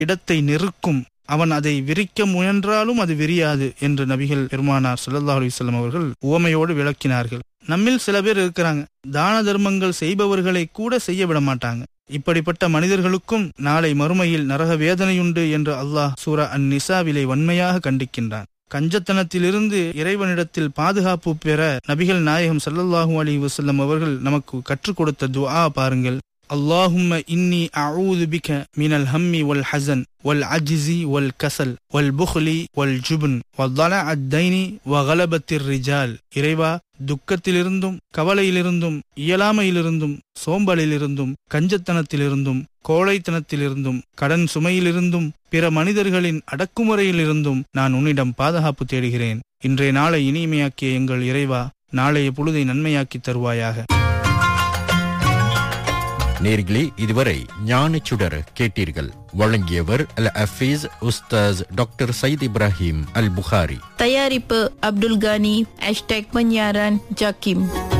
இடத்தை நெருக்கும் அவன் அதை விரிக்க முயன்றாலும் அது விரியாது என்று நபிகள் பெருமானார் ஸல்லல்லாஹு அலைஹி வஸல்லம் அவர்கள் உவமையோடு விளக்கினார்கள் நம்மில் சில பேர் இருக்கிறாங்க தான தர்மங்கள் செய்பவர்களை கூட செய்ய விட மாட்டாங்க இப்படிப்பட்ட மனிதர்களுக்கும் நாளை மறுமையில் நரக வேதனையுண்டு என்று அல்லாஹ் சூரா அன் நிசாவிலே வன்மையாக கண்டிக்கின்றான் கஞ்சத்தனத்திலிருந்து இறைவனிடத்தில் பாதுகாப்பு பெற நபிகள் நாயகம் ஸல்லல்லாஹு அலைஹி வஸல்லம் அவர்கள் நமக்கு கற்றுக் கொடுத்த துஆ பாருங்கள் اللهم إني أعوذ بك من الهم والحزن والعجز والكسل والبخل والجبن وضلع الدين وغلبة الرجال இறைவா துக்கத்திலிருந்தும் கவலையிலிருந்தும் இயலாமையிலிருந்தும் சோம்பலிலிருந்தும் கஞ்சத்தனத்திலிருந்தும் கோழைத்தனத்திலிருந்தும் கடன் சுமையிலிருந்தும் பிற மனிதர்களின் அடக்குமுறையிலிருந்தும் நான் உன்னிடம் பாதுகாப்பு தேடுகிறேன் இன்றைய நாளை இனிமையாக்கிய எங்கள் இறைவா நாளைய பொழுதை நன்மையாக்கி தருவாயாக நேர்களே இதுவரை ஞான சுடர் கேட்டீர்கள் வழங்கியவர் அல் அஃபீஸ் உஸ்தாஸ் டாக்டர் சயீத் இப்ராஹிம் அல் புகாரி தயாரிப்பு அப்துல் கானி ஹேஷ்டேக் பன்யாரன் ஜாக்கிம்